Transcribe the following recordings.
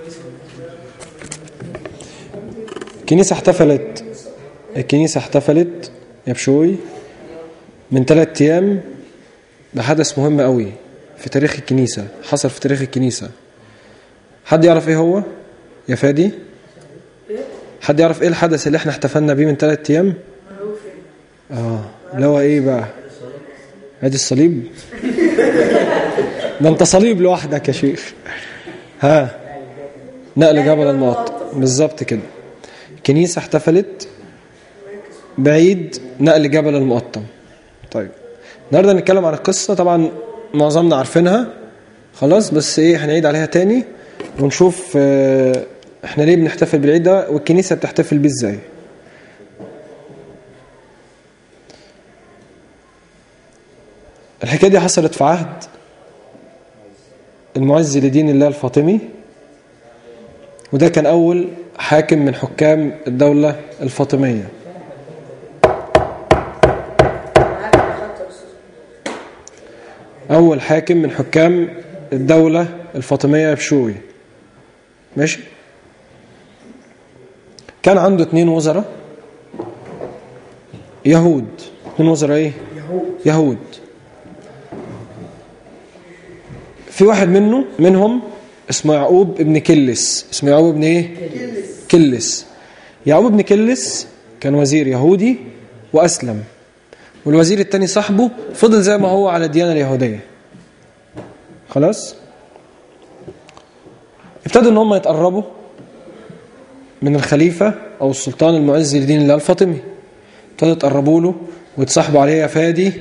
الكنيسة احتفلت الكنيسة احتفلت يا بشوي من ثلاث أيام بحدث مهم قوي في تاريخ الكنيسة حصل في تاريخ الكنيسة حد يعرف ايه هو يا فادي حد يعرف ايه الحدث اللي احنا احتفلنا بيه من ثلاث ايام اه اللي هو ايه بقى عيد الصليب ده انت صليب لوحدك يا شيخ ها نقل جبل المقطم بالظبط كده الكنيسة احتفلت بعيد نقل جبل المقطم طيب النهارده نتكلم عن القصة طبعا معظمنا عارفينها خلاص بس ايه هنعيد عليها تاني ونشوف اه احنا ليه بنحتفل بالعيد ده والكنيسة بتحتفل بيه ازاي الحكاية دي حصلت في عهد المعز لدين الله الفاطمي وده كان أول حاكم من حكام الدولة الفاطمية أول حاكم من حكام الدولة الفاطمية بشوي ماشي كان عنده اتنين وزراء يهود اتنين وزراء ايه يهود يهود في واحد منه منهم اسمه يعقوب ابن كلس اسمه يعقوب ابن ايه كلس, كلس. يعقوب ابن كلس كان وزير يهودي واسلم والوزير التاني صاحبه فضل زي ما هو على الديانة اليهودية خلاص ابتدوا ان هم يتقربوا من الخليفة او السلطان المعز لدين الله الفاطمي ابتدوا يتقربوا له ويتصاحبوا عليه يا فادي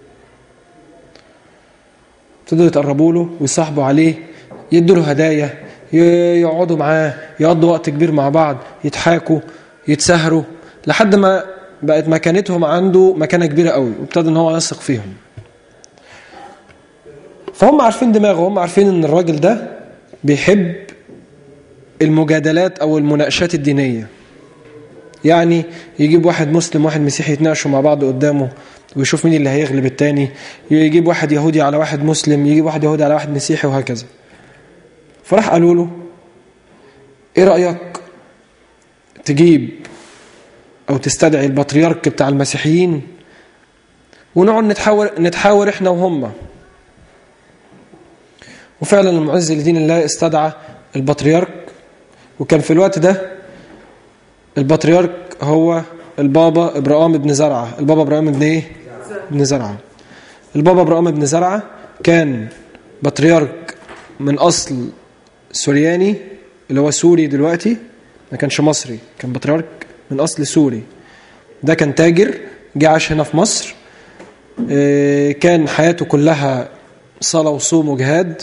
ابتدوا يتقربوا له ويصاحبوا عليه يدوا له هدايا يقعدوا معاه يقضوا وقت كبير مع بعض يضحكوا يتسهروا لحد ما بقت مكانتهم عنده مكانة كبيرة قوي وابتدى ان هو يثق فيهم فهم عارفين دماغه هم عارفين ان الراجل ده بيحب المجادلات او المناقشات الدينية يعني يجيب واحد مسلم واحد مسيحي يتناقشوا مع بعض قدامه ويشوف مين اللي هيغلب التاني يجيب واحد يهودي على واحد مسلم يجيب واحد يهودي على واحد مسيحي وهكذا فراح قالوا له ايه رأيك تجيب او تستدعي البطريرك بتاع المسيحيين ونقعد نتحاور نتحاور احنا وهم وفعلا المعز لدين الله استدعى البطريرك وكان في الوقت ده البطريرك هو البابا ابراهام بن زرعه البابا ابراهام بن ايه بن زرعه البابا ابراهام بن زرعه كان بطريرك من اصل سورياني اللي هو سوري دلوقتي ما كانش مصري كان بطريرك من اصل سوري ده كان تاجر جه عاش هنا في مصر كان حياته كلها صلاه وصوم وجهاد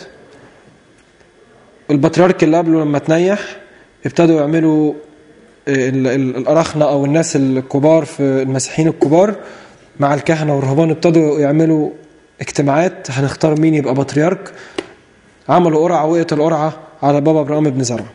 البطريرك اللي قبله لما تنيح ابتدوا يعملوا الأراخنة أو الناس الكبار في المسيحيين الكبار مع الكهنة والرهبان ابتدوا يعملوا اجتماعات هنختار مين يبقى بطريرك عملوا قرعة وقت القرعة على بابا ابراهيم بن زرع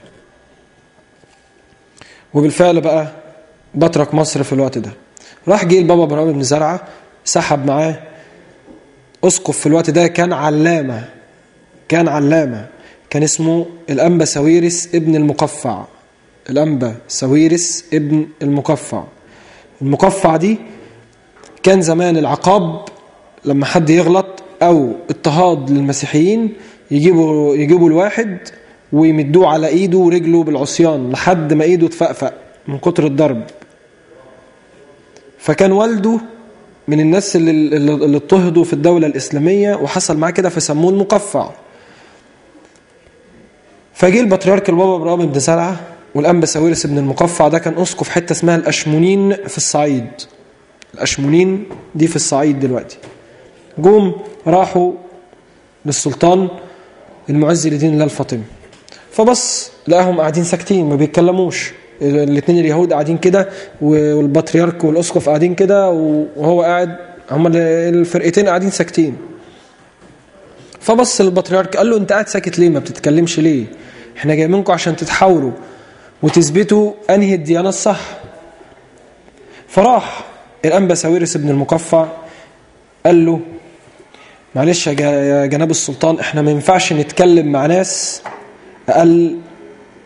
وبالفعل بقى بطرك مصر في الوقت ده راح جه البابا ابراهيم بن زرعة سحب معاه اسقف في الوقت ده كان علامة كان علامة كان اسمه الأنبا ساويرس ابن المقفع الأنبا ساويرس ابن المقفع المقفع دي كان زمان العقاب لما حد يغلط أو اضطهاد للمسيحيين يجيبوا يجيبوا الواحد ويمدوه على ايده ورجله بالعصيان لحد ما ايده تفقفق من كتر الضرب فكان والده من الناس اللي, اللي اضطهدوا في الدولة الإسلامية وحصل معاه كده فسموه المقفع فجه البطريرك البابا ابراهيم بن زرعه والانبا ساويرس بن المقفع ده كان اسقف حته اسمها الاشمونين في الصعيد الاشمونين دي في الصعيد دلوقتي جم راحوا للسلطان المعز لدين الله الفاطمي فبص لقاهم قاعدين ساكتين ما بيتكلموش الاثنين اليهود قاعدين كده والبطريرك والاسقف قاعدين كده وهو قاعد هما الفرقتين قاعدين ساكتين فبص البطريرك قال له انت قاعد ساكت ليه ما بتتكلمش ليه احنا جايبينكم عشان تتحاوروا وتثبتوا انهي الديانه الصح فراح الانبا ساويرس بن المقفع قال له معلش يا جناب السلطان احنا ما ينفعش نتكلم مع ناس اقل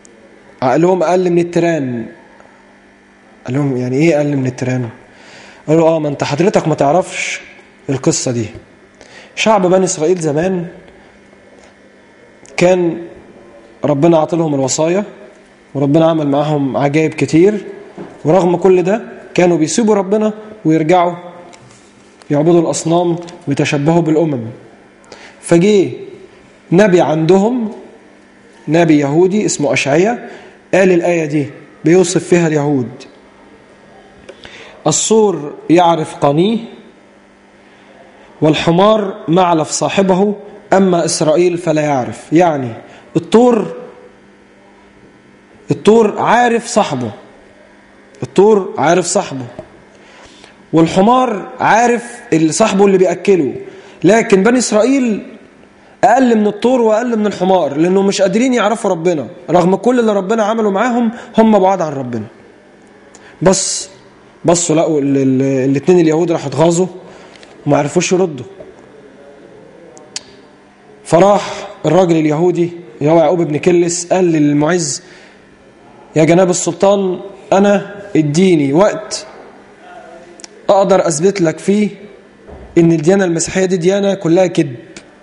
عقلهم أقل من التيران قال لهم يعني إيه أقل من التيران قالوا آه ما أنت حضرتك ما تعرفش القصة دي شعب بني إسرائيل زمان كان ربنا عطلهم الوصايا وربنا عمل معاهم عجائب كتير ورغم كل ده كانوا بيسيبوا ربنا ويرجعوا يعبدوا الأصنام ويتشبهوا بالأمم فجي نبي عندهم نبي يهودي اسمه أشعية قال الآية دي بيوصف فيها اليهود الصور يعرف قنيه والحمار معلف صاحبه أما إسرائيل فلا يعرف يعني الطور الطور عارف صاحبه الطور عارف صاحبه والحمار عارف اللي صاحبه اللي بيأكله لكن بني إسرائيل أقل من الطور وأقل من الحمار لأنه مش قادرين يعرفوا ربنا رغم كل اللي ربنا عمله معاهم هم بعاد عن ربنا بس بصوا لقوا الاثنين اليهود راحوا اتغاظوا وما عرفوش يردوا فراح الراجل اليهودي اللي هو يعقوب بن كلس قال للمعز يا جناب السلطان أنا اديني وقت أقدر أثبت لك فيه إن الديانة المسيحية دي ديانة كلها كذب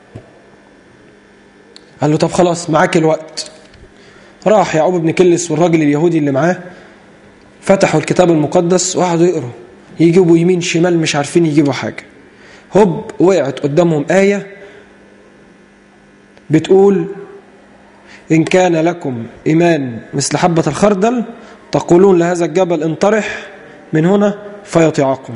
قال له طب خلاص معاك الوقت راح يعقوب بن كلس والراجل اليهودي اللي معاه فتحوا الكتاب المقدس وقعدوا يقروا يجيبوا يمين شمال مش عارفين يجيبوا حاجة هوب وقعت قدامهم آية بتقول إن كان لكم إيمان مثل حبة الخردل تقولون لهذا الجبل انطرح من هنا فيطيعكم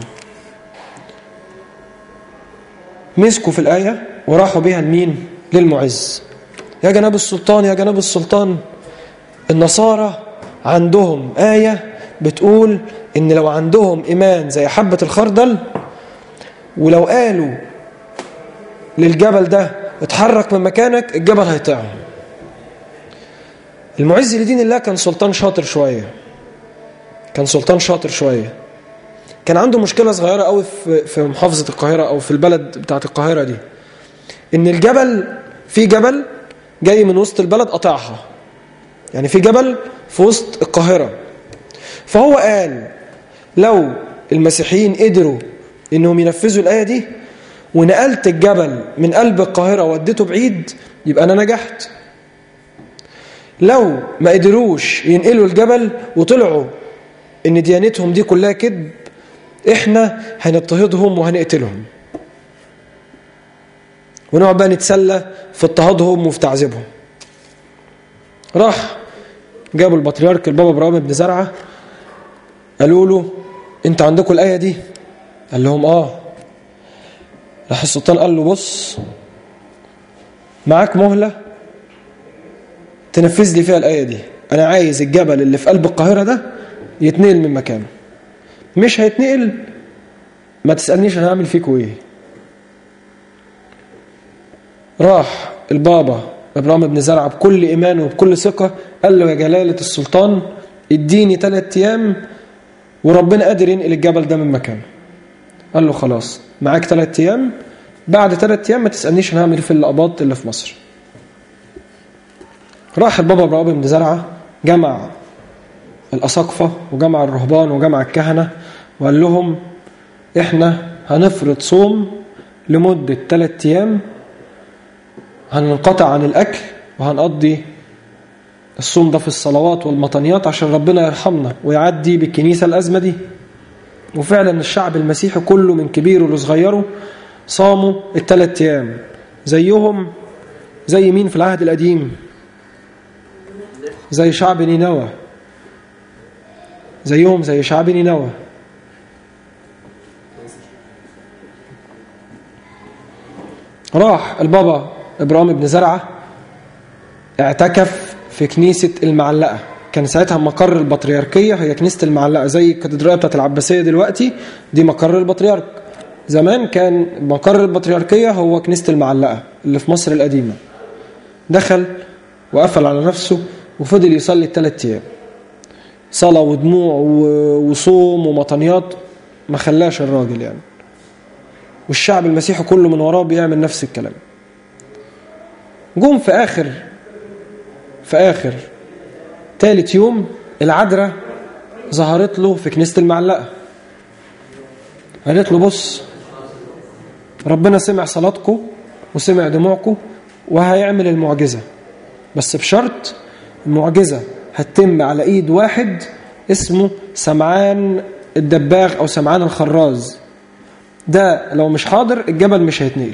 مسكوا في الآية وراحوا بها لمين للمعز يا جناب السلطان يا جناب السلطان النصارى عندهم آية بتقول إن لو عندهم إيمان زي حبة الخردل ولو قالوا للجبل ده اتحرك من مكانك الجبل هيطيعهم المعز لدين الله كان سلطان شاطر شوية كان سلطان شاطر شوية كان عنده مشكلة صغيرة قوي في محافظة القاهرة أو في البلد بتاعت القاهرة دي إن الجبل في جبل جاي من وسط البلد قطعها يعني في جبل في وسط القاهرة فهو قال لو المسيحيين قدروا إنهم ينفذوا الآية دي ونقلت الجبل من قلب القاهرة وديته بعيد يبقى أنا نجحت لو ما قدروش ينقلوا الجبل وطلعوا ان ديانتهم دي كلها كذب احنا هنضطهدهم وهنقتلهم ونقعد بقى نتسلى في اضطهادهم وفي تعذيبهم راح جابوا البطريرك البابا ابراهيم بن زرعه قالوا له انت عندكم الايه دي قال لهم اه راح السلطان قال له بص معاك مهله تنفذ لي فيها الآية دي أنا عايز الجبل اللي في قلب القاهرة ده يتنقل من مكانه مش هيتنقل ما تسألنيش أنا هعمل فيكوا إيه راح البابا إبراهيم بن زرعة بكل إيمان وبكل ثقة قال له يا جلالة السلطان اديني ثلاث أيام وربنا قادر ينقل الجبل ده من مكانه قال له خلاص معاك ثلاث أيام بعد ثلاث أيام ما تسألنيش أنا هعمل في الأباط اللي في مصر راح البابا ابراهيم بن زرعه جمع الأساقفة وجمع الرهبان وجمع الكهنة وقال لهم احنا هنفرض صوم لمدة ثلاثة أيام هننقطع عن الأكل وهنقضي الصوم ده في الصلوات والمطنيات عشان ربنا يرحمنا ويعدي بالكنيسة الأزمة دي وفعلا الشعب المسيحي كله من كبيره لصغيره صاموا الثلاث أيام زيهم زي مين في العهد القديم زي شعب نينوى زيهم زي شعب نينوى راح البابا إبراهيم بن زرعة اعتكف في كنيسة المعلقة كان ساعتها مقر البطريركية هي كنيسة المعلقة زي الكاتدرائية بتاعت العباسية دلوقتي دي مقر البطريرك زمان كان مقر البطريركية هو كنيسة المعلقة اللي في مصر القديمة دخل وقفل على نفسه وفضل يصلي الثلاث ايام صلاة ودموع وصوم ومطنيات ما خلاش الراجل يعني والشعب المسيحي كله من وراه بيعمل نفس الكلام جم في آخر في آخر تالت يوم العذراء ظهرت له في كنيسة المعلقة قالت له بص ربنا سمع صلاتكم وسمع دموعكم وهيعمل المعجزة بس بشرط المعجزة هتتم على ايد واحد اسمه سمعان الدباغ او سمعان الخراز ده لو مش حاضر الجبل مش هيتنقل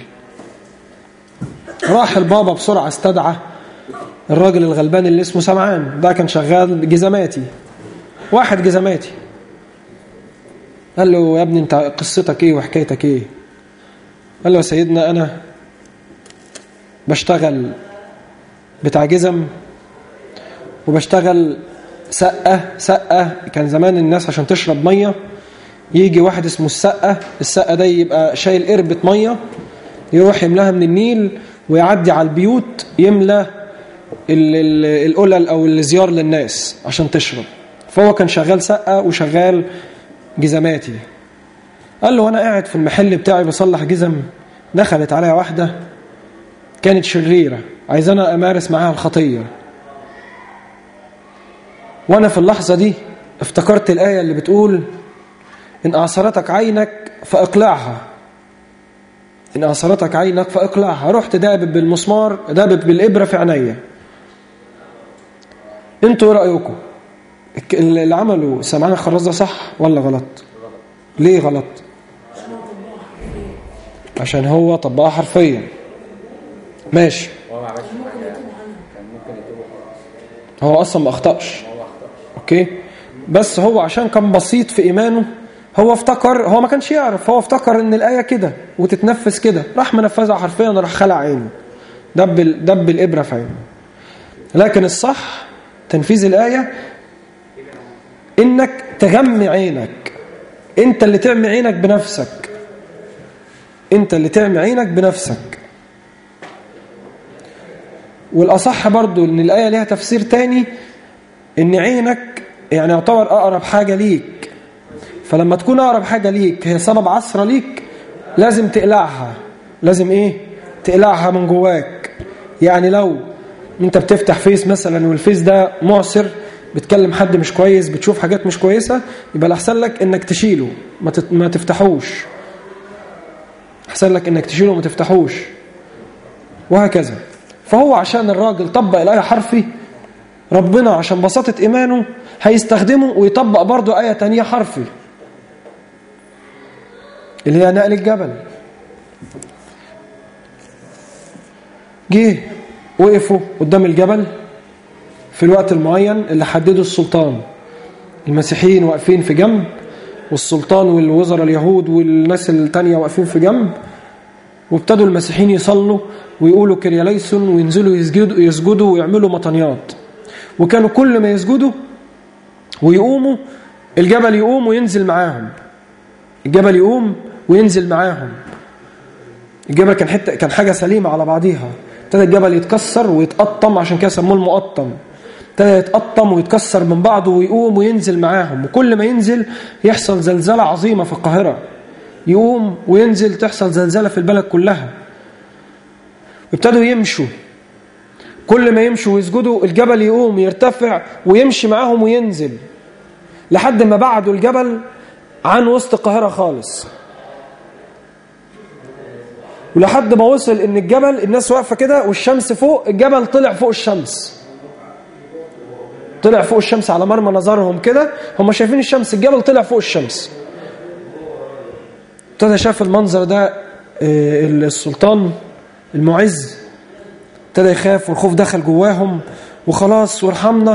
راح البابا بسرعة استدعى الراجل الغلبان اللي اسمه سمعان ده كان شغال جزماتي واحد جزماتي قال له يا ابني انت قصتك ايه وحكايتك ايه قال له يا سيدنا انا بشتغل بتاع جزم وبشتغل سقة سقة كان زمان الناس عشان تشرب مية يجي واحد اسمه السقة السقة ده يبقى شايل قربة مية يروح يملاها من النيل ويعدي على البيوت يملى القلل أو الزيار للناس عشان تشرب فهو كان شغال سقة وشغال جزماتي قال له وانا قاعد في المحل بتاعي بصلح جزم دخلت عليها واحدة كانت شريرة عايزانا أمارس معاها الخطية وأنا في اللحظة دي افتكرت الآية اللي بتقول إن أعصرتك عينك فأقلعها إن أعصرتك عينك فأقلعها رحت دابب بالمسمار دابب بالإبرة في عينيا انتوا ايه رأيكم اللي عملوا سمعان الخراز ده صح ولا غلط ليه غلط عشان هو طبقها حرفيا ماشي هو ما عملش حاجه كان ممكن يتوب خلاص هو اصلا ما اخطاش هو اخطا اوكي بس هو عشان كان بسيط في ايمانه هو افتكر هو ما كانش يعرف هو افتكر ان الايه كده وتتنفذ كده راح منفذها حرفيا راح خلع عينه دب ال- دب الابره في عينه لكن الصح تنفيذ الايه انك تغمي عينك انت اللي تعمي عينك بنفسك انت اللي تعمي عينك بنفسك والاصح برضو ان الايه ليها تفسير تاني ان عينك يعني يعتبر اقرب حاجه ليك فلما تكون اقرب حاجه ليك هي سبب عصره ليك لازم تقلعها لازم ايه تقلعها من جواك يعني لو انت بتفتح فيس مثلا والفيس ده معسر بتكلم حد مش كويس بتشوف حاجات مش كويسه يبقى الاحسن لك انك تشيله ما تت- ما تفتحوش احسن لك انك تشيله وما تفتحوش وهكذا فهو عشان الراجل طبق الآية حرفي ربنا عشان بساطة إيمانه هيستخدمه ويطبق برضه آية تانية حرفي اللي هي نقل الجبل جه وقفوا قدام الجبل في الوقت المعين اللي حدده السلطان المسيحيين واقفين في جنب والسلطان والوزراء اليهود والناس التانية واقفين في جنب وابتدوا المسيحيين يصلوا ويقولوا كرياليسون وينزلوا يسجدوا, يسجدوا ويعملوا مطنيات وكانوا كل ما يسجدوا ويقوموا الجبل يقوم وينزل معاهم الجبل يقوم وينزل معاهم الجبل كان حته كان حاجه سليمه على بعضيها ابتدى الجبل يتكسر ويتقطم عشان كده سموه المقطم ابتدى يتقطم ويتكسر من بعضه ويقوم وينزل معاهم وكل ما ينزل يحصل زلزله عظيمه في القاهره يقوم وينزل تحصل زلزله في البلد كلها ابتدوا يمشوا كل ما يمشوا ويسجدوا الجبل يقوم يرتفع ويمشي معاهم وينزل لحد ما بعدوا الجبل عن وسط القاهرة خالص ولحد ما وصل ان الجبل الناس واقفة كده والشمس فوق الجبل طلع فوق الشمس طلع فوق الشمس على مرمى نظرهم كده هم شايفين الشمس الجبل طلع فوق الشمس ابتدى شاف المنظر ده آه، السلطان المعز ابتدى يخاف والخوف دخل جواهم وخلاص وارحمنا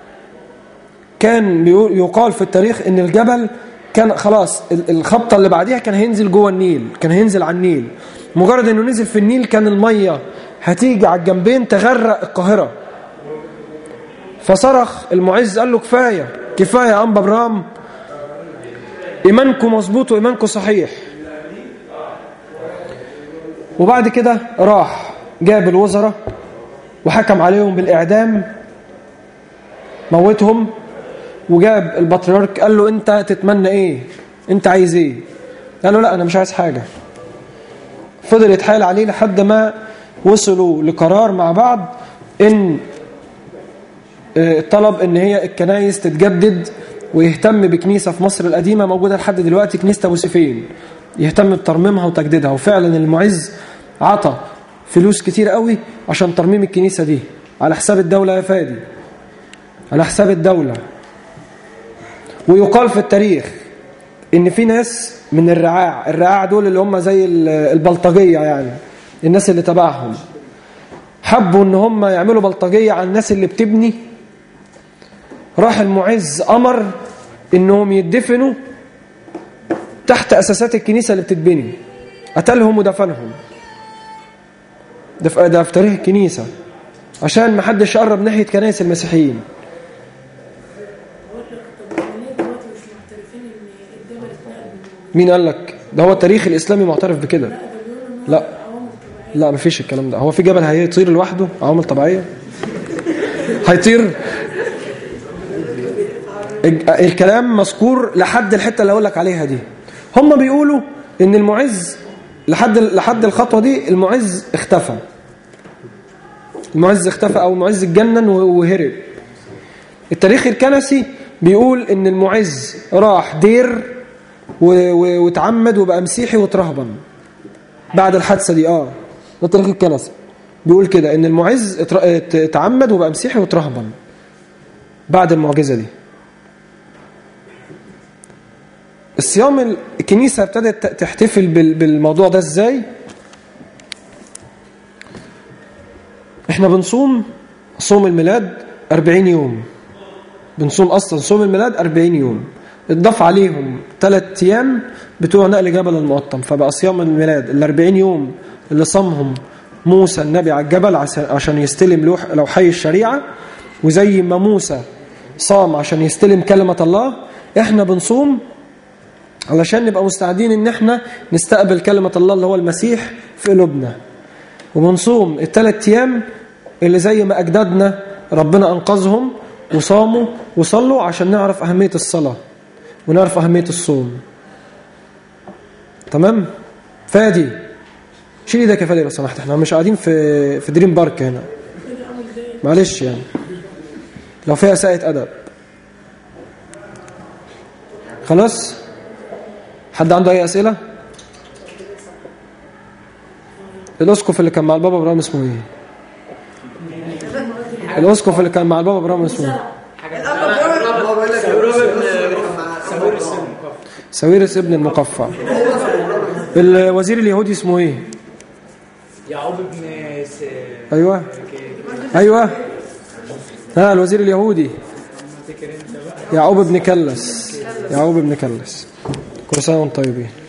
كان بيقول- يقال في التاريخ ان الجبل كان خلاص ال- الخبطه اللي بعديها كان هينزل جوه النيل كان هينزل على النيل مجرد انه نزل في النيل كان الميه هتيجي على الجنبين تغرق القاهره فصرخ المعز قال له كفايه كفايه يا انبا برام ايمانكم مظبوط وايمانكم صحيح وبعد كده راح جاب الوزراء وحكم عليهم بالإعدام موتهم وجاب البطريرك قال له أنت تتمنى إيه أنت عايز إيه قال له لا أنا مش عايز حاجة فضل يتحايل عليه لحد ما وصلوا لقرار مع بعض إن آه، طلب ان هي الكنايس تتجدد ويهتم بكنيسة في مصر القديمة موجودة لحد دلوقتي كنيسة أبو سيفين يهتم بترميمها وتجديدها وفعلا المعز عطى فلوس كتير قوي عشان ترميم الكنيسة دي على حساب الدولة يا فادي على حساب الدولة ويقال في التاريخ ان في ناس من الرعاع الرعاع دول اللي هم زي ال- البلطجية يعني الناس اللي تبعهم حبوا ان هم يعملوا بلطجية على الناس اللي بتبني راح المعز امر انهم يدفنوا تحت اساسات الكنيسة اللي بتتبني قتلهم ودفنهم ده في ده في تاريخ الكنيسة عشان ما حدش يقرب ناحية كنائس المسيحيين بقول لك طب ليه دلوقتي مش معترفين ان الجبل اتنقل من مين قال لك ده هو التاريخ الاسلامي معترف بكده لا ده بيقولوا ان هو لا. عوامل طبيعيه لا مفيش الكلام ده هو في جبل هيطير لوحده عوامل طبيعية هيطير الج- الكلام مذكور لحد الحتة اللي اقول لك عليها دي هم بيقولوا ان المعز لحد لحد الخطوة دي المعز اختفى المعز اختفى او المعز اتجنن وهرب التاريخ الكنسي بيقول ان المعز راح دير و- و- واتعمد وبقى مسيحي واترهبن بعد الحادثه دي اه ده التاريخ الكنسي بيقول كده ان المعز اتر- ات- اتعمد وبقى مسيحي واترهبن بعد المعجزه دي الصيام ال- الكنيسه ابتدت ت- تحتفل بال- بالموضوع ده ازاي احنا بنصوم صوم الميلاد 40 يوم بنصوم اصلا صوم الميلاد 40 يوم اتضاف عليهم ثلاث ايام بتوع نقل جبل المقطم فبقى صيام الميلاد ال 40 يوم اللي صامهم موسى النبي على الجبل عس- عشان يستلم لوح لوحي الشريعه وزي ما موسى صام عشان يستلم كلمه الله احنا بنصوم علشان نبقى مستعدين ان احنا نستقبل كلمه الله اللي هو المسيح في قلوبنا وبنصوم الثلاث ايام اللي زي ما اجدادنا ربنا انقذهم وصاموا وصلوا عشان نعرف اهميه الصلاه ونعرف اهميه الصوم تمام فادي شيل ايدك يا فادي لو سمحت احنا مش قاعدين في في دريم بارك هنا معلش يعني لو فيها ساءة ادب خلاص حد عنده اي اسئله الاسقف اللي كان مع البابا ابراهيم اسمه ايه الاسقف اللي كان مع البابا ابراهيم اسمه ايه ساويرس ابن المقفع الوزير اليهودي اسمه ايه يعقوب ابن س... ايوه ايوه ها الوزير اليهودي يعقوب ابن كلس يعقوب ابن كلس كل سنه وانتم طيبين